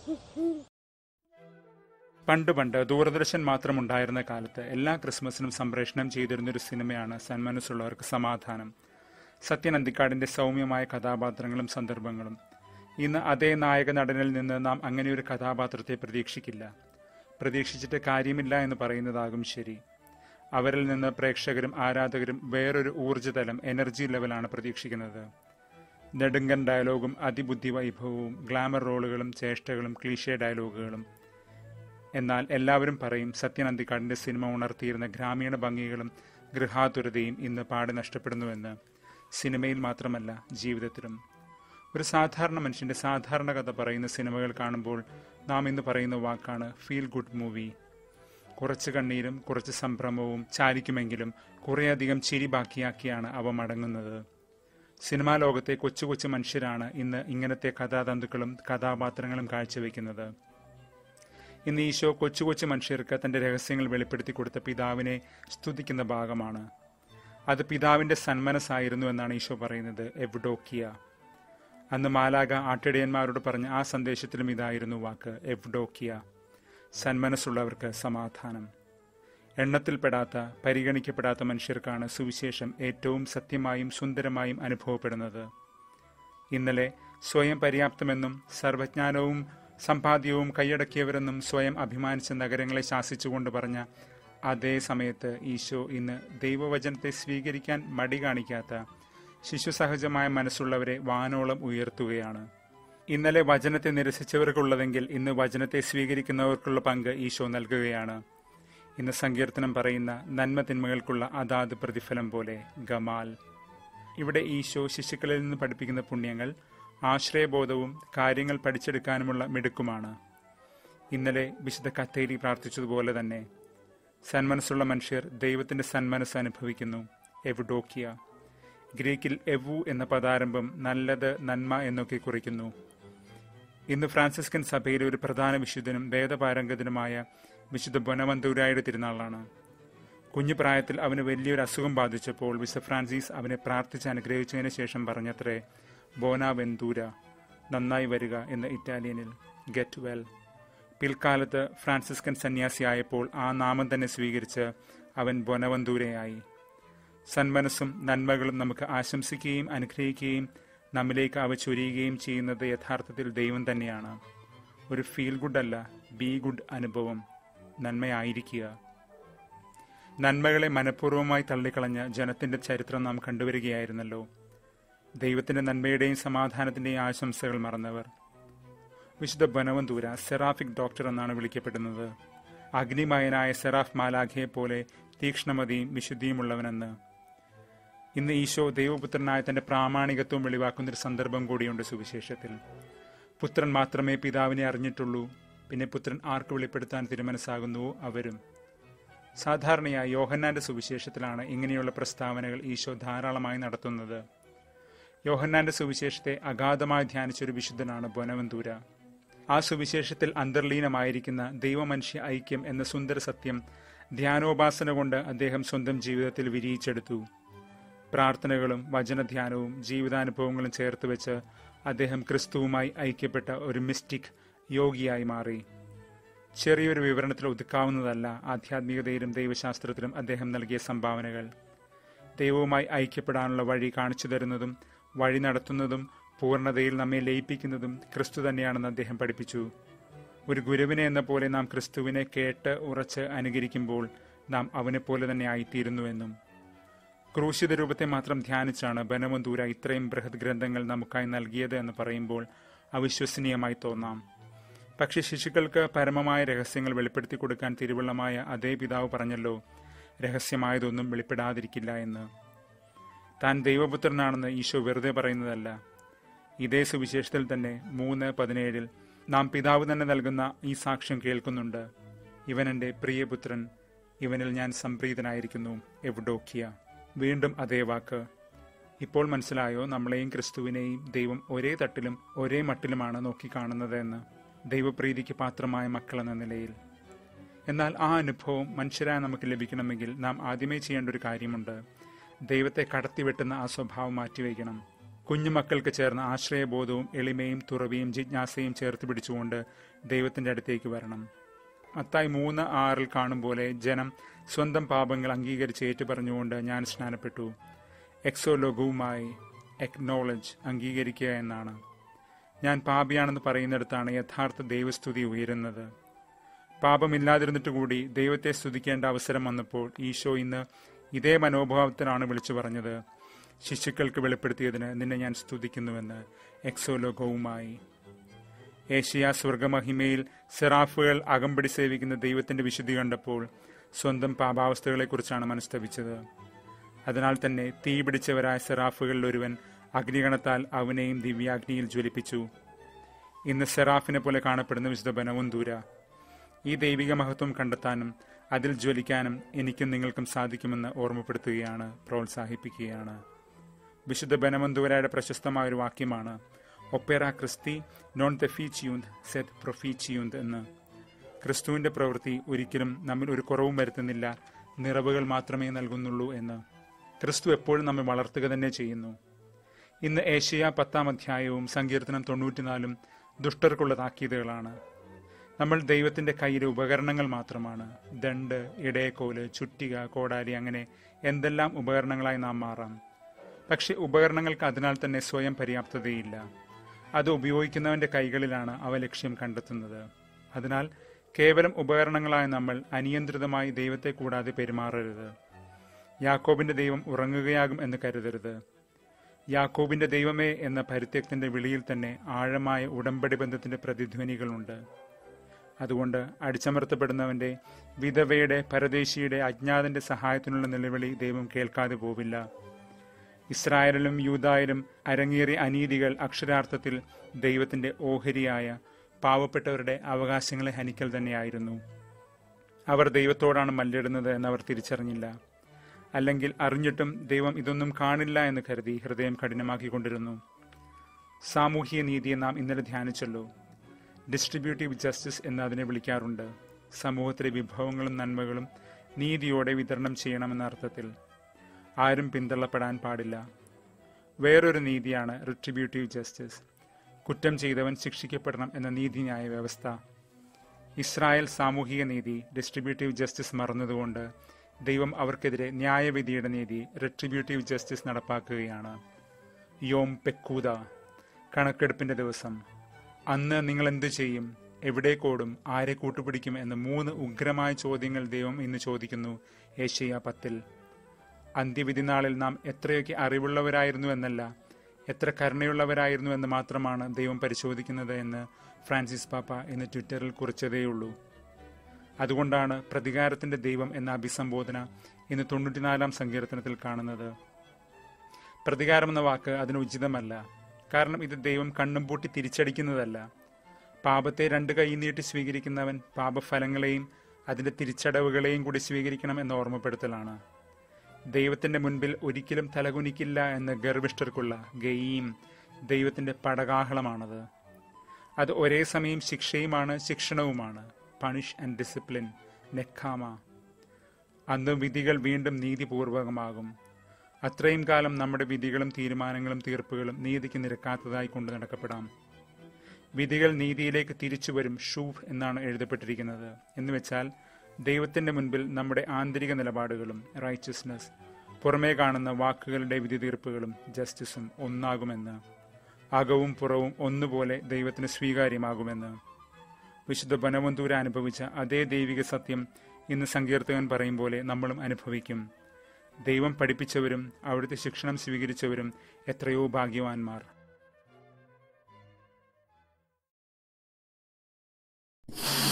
പണ്ട് പണ്ട് ദൂരദർശൻ മാത്രം ഉണ്ടായിരുന്ന കാലത്ത് എല്ലാ ക്രിസ്മസിനും സംപ്രേഷണം ചെയ്തിരുന്നൊരു സിനിമയാണ് സന്മനസ്സുള്ളവർക്ക് സമാധാനം സത്യൻ അന്തിക്കാടിന്റെ സൗമ്യമായ കഥാപാത്രങ്ങളും സന്ദർഭങ്ങളും ഇന്ന് അതേ നായക നടനിൽ നിന്ന് നാം അങ്ങനെ ഒരു കഥാപാത്രത്തെ പ്രതീക്ഷിക്കില്ല പ്രതീക്ഷിച്ചിട്ട് കാര്യമില്ല എന്ന് പറയുന്നതാകും ശരി അവരിൽ നിന്ന് പ്രേക്ഷകരും ആരാധകരും വേറൊരു ഊർജ്ജതലം എനർജി ലെവലാണ് പ്രതീക്ഷിക്കുന്നത് നെടുങ്കൻ ഡയലോഗും അതിബുദ്ധി വൈഭവവും ഗ്ലാമർ റോളുകളും ചേഷ്ടകളും ക്ലീഷേ ഡയലോഗുകളും എന്നാൽ എല്ലാവരും പറയും സത്യൻ അന്തിക്കാടിന്റെ സിനിമ ഉണർത്തിയിരുന്ന ഗ്രാമീണ ഭംഗികളും ഗൃഹാതുരതയും ഇന്ന് പാടെ നഷ്ടപ്പെടുന്നുവെന്ന് സിനിമയിൽ മാത്രമല്ല ജീവിതത്തിലും ഒരു സാധാരണ മനുഷ്യന്റെ സാധാരണ കഥ പറയുന്ന സിനിമകൾ കാണുമ്പോൾ നാം ഇന്ന് പറയുന്ന വാക്കാണ് ഫീൽ ഗുഡ് മൂവി കുറച്ച് കണ്ണീരും കുറച്ച് സംഭ്രമവും ചാലിക്കുമെങ്കിലും കുറേയധികം ചിരി ബാക്കിയാക്കിയാണ് അവ മടങ്ങുന്നത് സിനിമാ ലോകത്തെ കൊച്ചു കൊച്ചു മനുഷ്യരാണ് ഇന്ന് ഇങ്ങനത്തെ കഥാതന്തുക്കളും കഥാപാത്രങ്ങളും കാഴ്ചവെക്കുന്നത് ഇന്ന് ഈശോ കൊച്ചു കൊച്ചു മനുഷ്യർക്ക് തന്റെ രഹസ്യങ്ങൾ വെളിപ്പെടുത്തി കൊടുത്ത പിതാവിനെ സ്തുതിക്കുന്ന ഭാഗമാണ് അത് പിതാവിന്റെ സന്മനസ്സായിരുന്നു എന്നാണ് ഈശോ പറയുന്നത് എവ്ഡോക്കിയ അന്ന് മാലാക ആട്ടിടയന്മാരോട് പറഞ്ഞ ആ സന്ദേശത്തിലും ഇതായിരുന്നു വാക്ക് എവ്ഡോക്കിയ സന്മനസ്സുള്ളവർക്ക് സമാധാനം എണ്ണത്തിൽപ്പെടാത്ത പരിഗണിക്കപ്പെടാത്ത മനുഷ്യർക്കാണ് സുവിശേഷം ഏറ്റവും സത്യമായും സുന്ദരമായും അനുഭവപ്പെടുന്നത് ഇന്നലെ സ്വയം പര്യാപ്തമെന്നും സർവജ്ഞാനവും സമ്പാദ്യവും കൈയടക്കിയവരെന്നും സ്വയം അഭിമാനിച്ച നഗരങ്ങളെ ശാസിച്ചുകൊണ്ട് പറഞ്ഞ അതേ സമയത്ത് ഈശോ ഇന്ന് ദൈവവചനത്തെ സ്വീകരിക്കാൻ മടി കാണിക്കാത്ത ശിശുസഹജമായ മനസ്സുള്ളവരെ വാനോളം ഉയർത്തുകയാണ് ഇന്നലെ വചനത്തെ നിരസിച്ചവർക്കുള്ളതെങ്കിൽ ഇന്ന് വചനത്തെ സ്വീകരിക്കുന്നവർക്കുള്ള പങ്ക് ഈശോ നൽകുകയാണ് ഇന്ന് സങ്കീർത്തനം പറയുന്ന നന്മ തിന്മകൾക്കുള്ള അതാത് പ്രതിഫലം പോലെ ഗമാൽ ഇവിടെ ഈശോ ശിശുക്കളിൽ നിന്ന് പഠിപ്പിക്കുന്ന പുണ്യങ്ങൾ ആശ്രയബോധവും കാര്യങ്ങൾ പഠിച്ചെടുക്കാനുമുള്ള മിടുക്കുമാണ് ഇന്നലെ വിശുദ്ധ കത്തേരി പ്രാർത്ഥിച്ചതുപോലെ തന്നെ സന്മനസ്സുള്ള മനുഷ്യർ ദൈവത്തിന്റെ സന്മനസ് അനുഭവിക്കുന്നു എവുഡോക്കിയ ഗ്രീക്കിൽ എവു എന്ന പദാരംഭം നല്ലത് നന്മ എന്നൊക്കെ കുറിക്കുന്നു ഇന്ന് ഫ്രാൻസിസ്കൻ സഭയിലെ ഒരു പ്രധാന വിശുദ്ധനും വേദപാരംഗതനുമായ വിശുദ്ധ ബൊനവന്തൂരായുടെ തിരുനാളാണ് കുഞ്ഞു പ്രായത്തിൽ അവന് വലിയൊരു അസുഖം ബാധിച്ചപ്പോൾ വിശുദ്ധ ഫ്രാൻസിസ് അവനെ പ്രാർത്ഥിച്ച് അനുഗ്രഹിച്ചതിന് ശേഷം പറഞ്ഞത്രേ ബോനാവെന്തൂര നന്നായി വരിക എന്ന ഇറ്റാലിയനിൽ ഗെറ്റ് വെൽ പിൽക്കാലത്ത് ഫ്രാൻസിസ്കൻ സന്യാസിയായപ്പോൾ ആ നാമം തന്നെ സ്വീകരിച്ച് അവൻ ബൊനവന്തൂരയായി സന്മനസ്സും നന്മകളും നമുക്ക് ആശംസിക്കുകയും അനുഗ്രഹിക്കുകയും നമ്മിലേക്ക് അവ ചൊരിയുകയും ചെയ്യുന്നത് യഥാർത്ഥത്തിൽ ദൈവം തന്നെയാണ് ഒരു ഫീൽ ഗുഡ് അല്ല ബി ഗുഡ് അനുഭവം നന്മയായിരിക്കുക നന്മകളെ മനഃപൂർവ്വമായി തള്ളിക്കളഞ്ഞ ജനത്തിന്റെ ചരിത്രം നാം കണ്ടുവരികയായിരുന്നല്ലോ ദൈവത്തിന്റെ നന്മയുടെയും സമാധാനത്തിന്റെയും ആശംസകൾ മറന്നവർ വിശുദ്ധ ബനവന്തൂര സെറാഫിക് ഡോക്ടർ എന്നാണ് വിളിക്കപ്പെടുന്നത് അഗ്നിമയനായ സെറാഫ് മാലാഖയെ പോലെ തീക്ഷ്ണമതിയും വിശുദ്ധിയുമുള്ളവനെന്ന് ഇന്ന് ഈശോ ദൈവപുത്രനായ തന്റെ പ്രാമാണികത്വം വെളിവാക്കുന്നൊരു സന്ദർഭം കൂടിയുണ്ട് സുവിശേഷത്തിൽ പുത്രൻ മാത്രമേ പിതാവിനെ അറിഞ്ഞിട്ടുള്ളൂ പിന്നെ പുത്രൻ ആർക്ക് വെളിപ്പെടുത്താൻ തിരുമനസ്സാകുന്നുവോ അവരും സാധാരണയായി യോഹന്നാന്റെ സുവിശേഷത്തിലാണ് ഇങ്ങനെയുള്ള പ്രസ്താവനകൾ ഈശോ ധാരാളമായി നടത്തുന്നത് യോഹന്നാന്റെ സുവിശേഷത്തെ അഗാധമായി ധ്യാനിച്ചൊരു വിശുദ്ധനാണ് ബൊനവന്തൂര ആ സുവിശേഷത്തിൽ അന്തർലീനമായിരിക്കുന്ന ദൈവമനുഷ്യ ഐക്യം എന്ന സുന്ദര സത്യം ധ്യാനോപാസന കൊണ്ട് അദ്ദേഹം സ്വന്തം ജീവിതത്തിൽ വിരിയിച്ചെടുത്തു പ്രാർത്ഥനകളും വചനധ്യാനവും ജീവിതാനുഭവങ്ങളും ചേർത്ത് വെച്ച് അദ്ദേഹം ക്രിസ്തുവുമായി ഐക്യപ്പെട്ട ഒരു മിസ്റ്റിക് യോഗിയായി മാറി ചെറിയൊരു വിവരണത്തിൽ ഒതുക്കാവുന്നതല്ല ആധ്യാത്മികതയിലും ദൈവശാസ്ത്രത്തിലും അദ്ദേഹം നൽകിയ സംഭാവനകൾ ദൈവവുമായി ഐക്യപ്പെടാനുള്ള വഴി കാണിച്ചു തരുന്നതും വഴി നടത്തുന്നതും പൂർണ്ണതയിൽ നമ്മെ ലയിപ്പിക്കുന്നതും ക്രിസ്തു തന്നെയാണെന്ന് അദ്ദേഹം പഠിപ്പിച്ചു ഒരു ഗുരുവിനെ എന്ന പോലെ നാം ക്രിസ്തുവിനെ കേട്ട് ഉറച്ച് അനുകരിക്കുമ്പോൾ നാം അവനെപ്പോലെ തന്നെ ആയിത്തീരുന്നുവെന്നും ക്രൂശിത രൂപത്തെ മാത്രം ധ്യാനിച്ചാണ് ബനവന്തൂര ഇത്രയും ബൃഹത് ഗ്രന്ഥങ്ങൾ നമുക്കായി നൽകിയത് എന്ന് പറയുമ്പോൾ അവിശ്വസനീയമായി തോന്നാം പക്ഷെ ശിശുക്കൾക്ക് പരമമായ രഹസ്യങ്ങൾ വെളിപ്പെടുത്തി കൊടുക്കാൻ തിരുവള്ളമായ അതേ പിതാവ് പറഞ്ഞല്ലോ രഹസ്യമായതൊന്നും വെളിപ്പെടാതിരിക്കില്ല എന്ന് താൻ ദൈവപുത്രനാണെന്ന് ഈശോ വെറുതെ പറയുന്നതല്ല ഇതേ സുവിശേഷത്തിൽ തന്നെ മൂന്ന് പതിനേഴിൽ നാം പിതാവ് തന്നെ നൽകുന്ന ഈ സാക്ഷ്യം കേൾക്കുന്നുണ്ട് ഇവൻ എൻ്റെ പ്രിയപുത്രൻ ഇവനിൽ ഞാൻ സംപ്രീതനായിരിക്കുന്നു എവിഡോക്കിയ വീണ്ടും അതേ വാക്ക് ഇപ്പോൾ മനസ്സിലായോ നമ്മളെയും ക്രിസ്തുവിനെയും ദൈവം ഒരേ തട്ടിലും ഒരേ മട്ടിലുമാണ് നോക്കിക്കാണുന്നത് എന്ന് ദൈവപ്രീതിക്ക് പാത്രമായ മക്കളെന്ന നിലയിൽ എന്നാൽ ആ അനുഭവം മനുഷ്യരായ നമുക്ക് ലഭിക്കണമെങ്കിൽ നാം ആദ്യമേ ചെയ്യേണ്ട ഒരു കാര്യമുണ്ട് ദൈവത്തെ കടത്തിവെട്ടുന്ന ആ സ്വഭാവം മാറ്റിവെക്കണം കുഞ്ഞുമക്കൾക്ക് ചേർന്ന ആശ്രയബോധവും എളിമയും തുറവിയും ജിജ്ഞാസയും ചേർത്ത് പിടിച്ചുകൊണ്ട് ദൈവത്തിന്റെ അടുത്തേക്ക് വരണം മത്തായി മൂന്ന് ആറിൽ കാണും പോലെ ജനം സ്വന്തം പാപങ്ങൾ അംഗീകരിച്ച് ഏറ്റുപറഞ്ഞുകൊണ്ട് ഞാൻ സ്നാനപ്പെട്ടു എക്സോലോകവുമായി എക്നോളജ് അംഗീകരിക്കുക എന്നാണ് ഞാൻ പാപിയാണെന്ന് പറയുന്നിടത്താണ് യഥാർത്ഥ ദൈവസ്തുതി ഉയരുന്നത് പാപമില്ലാതിരുന്നിട്ട് കൂടി ദൈവത്തെ സ്തുതിക്കേണ്ട അവസരം വന്നപ്പോൾ ഈശോ ഇന്ന് ഇതേ മനോഭാവത്തിലാണ് വിളിച്ചു പറഞ്ഞത് ശിശുക്കൾക്ക് വെളിപ്പെടുത്തിയതിന് നിന്നെ ഞാൻ സ്തുതിക്കുന്നുവെന്ന് എക്സോലോകവുമായി ഏഷ്യ സ്വർഗമഹിമയിൽ സെറാഫുകൾ അകമ്പടി സേവിക്കുന്ന ദൈവത്തിന്റെ വിശുദ്ധി കണ്ടപ്പോൾ സ്വന്തം പാപാവസ്ഥകളെക്കുറിച്ചാണ് മനസ്തപിച്ചത് അതിനാൽ തന്നെ തീ പിടിച്ചവരായ സെറാഫുകളിൽ ഒരുവൻ അഗ്നിഗണത്താൽ അവനെയും ദിവ്യാഗ്നിയിൽ ജ്വലിപ്പിച്ചു ഇന്ന് സെറാഫിനെ പോലെ കാണപ്പെടുന്ന വിശുദ്ധ ബനവന്തൂര ഈ ദൈവിക മഹത്വം കണ്ടെത്താനും അതിൽ ജ്വലിക്കാനും എനിക്കും നിങ്ങൾക്കും സാധിക്കുമെന്ന് ഓർമ്മപ്പെടുത്തുകയാണ് പ്രോത്സാഹിപ്പിക്കുകയാണ് വിശുദ്ധ ബനവന്തൂരയുടെ പ്രശസ്തമായ ഒരു വാക്യമാണ് ഒപ്പേറ ക്രിസ്തി നോൺ തെഫീച്ചിയുന്ത് സെത് പ്രൊഫീച്ചിയുന്ത് എന്ന് ക്രിസ്തുവിന്റെ പ്രവൃത്തി ഒരിക്കലും നമ്മിൽ ഒരു കുറവും വരുത്തുന്നില്ല നിറവുകൾ മാത്രമേ നൽകുന്നുള്ളൂ എന്ന് ക്രിസ്തു എപ്പോഴും നമ്മെ വളർത്തുക തന്നെ ചെയ്യുന്നു ഇന്ന് ഏഷ്യ പത്താം അധ്യായവും സങ്കീർത്തനം തൊണ്ണൂറ്റിനാലും ദുഷ്ടർക്കുള്ള താക്കീതുകളാണ് നമ്മൾ ദൈവത്തിന്റെ കയ്യിലെ ഉപകരണങ്ങൾ മാത്രമാണ് ദണ്ട് ഇടയക്കോല് ചുറ്റിക കോടാലി അങ്ങനെ എന്തെല്ലാം ഉപകരണങ്ങളായി നാം മാറാം പക്ഷെ ഉപകരണങ്ങൾക്ക് അതിനാൽ തന്നെ സ്വയം പര്യാപ്തതയില്ല അത് ഉപയോഗിക്കുന്നവന്റെ കൈകളിലാണ് അവ ലക്ഷ്യം കണ്ടെത്തുന്നത് അതിനാൽ കേവലം ഉപകരണങ്ങളായ നമ്മൾ അനിയന്ത്രിതമായി ദൈവത്തെ കൂടാതെ പെരുമാറരുത് യാക്കോബിന്റെ ദൈവം ഉറങ്ങുകയാകും എന്ന് കരുതരുത് യാക്കോബിന്റെ ദൈവമേ എന്ന പരിത്യക്തന്റെ വിളിയിൽ തന്നെ ആഴമായ ഉടമ്പടി ബന്ധത്തിന്റെ പ്രതിധ്വനികളുണ്ട് അതുകൊണ്ട് അടിച്ചമർത്തപ്പെടുന്നവന്റെ വിധവയുടെ പരദേശിയുടെ അജ്ഞാതന്റെ സഹായത്തിനുള്ള നിലവിളി ദൈവം കേൾക്കാതെ പോവില്ല ഇസ്രായേലിലും യൂതായാലും അരങ്ങേറിയ അനീതികൾ അക്ഷരാർത്ഥത്തിൽ ദൈവത്തിന്റെ ഓഹരിയായ പാവപ്പെട്ടവരുടെ അവകാശങ്ങളെ ഹനിക്കൽ തന്നെയായിരുന്നു അവർ ദൈവത്തോടാണ് മല്ലിടുന്നത് എന്നവർ തിരിച്ചറിഞ്ഞില്ല അല്ലെങ്കിൽ അറിഞ്ഞിട്ടും ദൈവം ഇതൊന്നും കാണില്ല എന്ന് കരുതി ഹൃദയം കഠിനമാക്കിക്കൊണ്ടിരുന്നു സാമൂഹിക നീതിയെ നാം ഇന്നലെ ധ്യാനിച്ചല്ലോ ഡിസ്ട്രിബ്യൂട്ടീവ് ജസ്റ്റിസ് എന്ന് അതിനെ വിളിക്കാറുണ്ട് സമൂഹത്തിലെ വിഭവങ്ങളും നന്മകളും നീതിയോടെ വിതരണം ചെയ്യണമെന്ന അർത്ഥത്തിൽ ആരും പിന്തള്ളപ്പെടാൻ പാടില്ല വേറൊരു നീതിയാണ് റിട്രിബ്യൂട്ടീവ് ജസ്റ്റിസ് കുറ്റം ചെയ്തവൻ ശിക്ഷിക്കപ്പെടണം എന്ന നീതിന്യായ വ്യവസ്ഥ ഇസ്രായേൽ സാമൂഹിക നീതി ഡിസ്ട്രിബ്യൂട്ടീവ് ജസ്റ്റിസ് മറന്നതുകൊണ്ട് ദൈവം അവർക്കെതിരെ ന്യായവിധിയുടെ നീതി റിട്രിബ്യൂട്ടീവ് ജസ്റ്റിസ് നടപ്പാക്കുകയാണ് യോം പെക്കൂത കണക്കെടുപ്പിന്റെ ദിവസം അന്ന് നിങ്ങൾ എന്തു ചെയ്യും എവിടേക്കോടും ആരെ കൂട്ടുപിടിക്കും എന്ന മൂന്ന് ഉഗ്രമായ ചോദ്യങ്ങൾ ദൈവം ഇന്ന് ചോദിക്കുന്നു ഏഷ്യ പത്തിൽ അന്ത്യവിധി നാളിൽ നാം എത്രയൊക്കെ അറിവുള്ളവരായിരുന്നു എന്നല്ല എത്ര കരുണയുള്ളവരായിരുന്നു എന്ന് മാത്രമാണ് ദൈവം പരിശോധിക്കുന്നത് എന്ന് ഫ്രാൻസിസ് പാപ്പ ഇന്ന് ട്വിറ്ററിൽ കുറിച്ചതേയുള്ളൂ അതുകൊണ്ടാണ് പ്രതികാരത്തിന്റെ ദൈവം എന്ന അഭിസംബോധന ഇന്ന് തൊണ്ണൂറ്റിനാലാം സങ്കീർത്തനത്തിൽ കാണുന്നത് പ്രതികാരം എന്ന വാക്ക് അതിന് ഉചിതമല്ല കാരണം ഇത് ദൈവം കണ്ണും പൂട്ടി തിരിച്ചടിക്കുന്നതല്ല പാപത്തെ രണ്ട് കൈ നീട്ടി സ്വീകരിക്കുന്നവൻ പാപഫലങ്ങളെയും അതിന്റെ തിരിച്ചടവുകളെയും കൂടി സ്വീകരിക്കണം എന്ന ഓർമ്മപ്പെടുത്തലാണ് ദൈവത്തിന്റെ മുൻപിൽ ഒരിക്കലും തലകുനിക്കില്ല എന്ന ഗർവിഷ്ഠർക്കുള്ള ഗെയിം ദൈവത്തിന്റെ പടകാഹളമാണത് അത് ഒരേ സമയം ശിക്ഷയുമാണ് ശിക്ഷണവുമാണ് പണിഷ് ആൻഡ് ഡിസിപ്ലിൻ നെക്കാമ അന്ന് വിധികൾ വീണ്ടും നീതിപൂർവകമാകും അത്രയും കാലം നമ്മുടെ വിധികളും തീരുമാനങ്ങളും തീർപ്പുകളും നീതിക്ക് നിരക്കാത്തതായി കൊണ്ടു നടക്കപ്പെടാം വിധികൾ നീതിയിലേക്ക് തിരിച്ചു വരും ഷൂഫ് എന്നാണ് എഴുതപ്പെട്ടിരിക്കുന്നത് എന്ന് വെച്ചാൽ ദൈവത്തിന്റെ മുൻപിൽ നമ്മുടെ ആന്തരിക നിലപാടുകളും റൈച്ചസ്നെസ് പുറമേ കാണുന്ന വാക്കുകളുടെ വിധി തീർപ്പുകളും ജസ്റ്റിസും ഒന്നാകുമെന്ന് അകവും പുറവും ഒന്നുപോലെ ദൈവത്തിന് സ്വീകാര്യമാകുമെന്ന് വിശുദ്ധ ബനവന്തൂര അനുഭവിച്ച അതേ ദൈവിക സത്യം ഇന്ന് സങ്കീർത്തകൻ പറയും പോലെ നമ്മളും അനുഭവിക്കും ദൈവം പഠിപ്പിച്ചവരും അവിടുത്തെ ശിക്ഷണം സ്വീകരിച്ചവരും എത്രയോ ഭാഗ്യവാന്മാർ you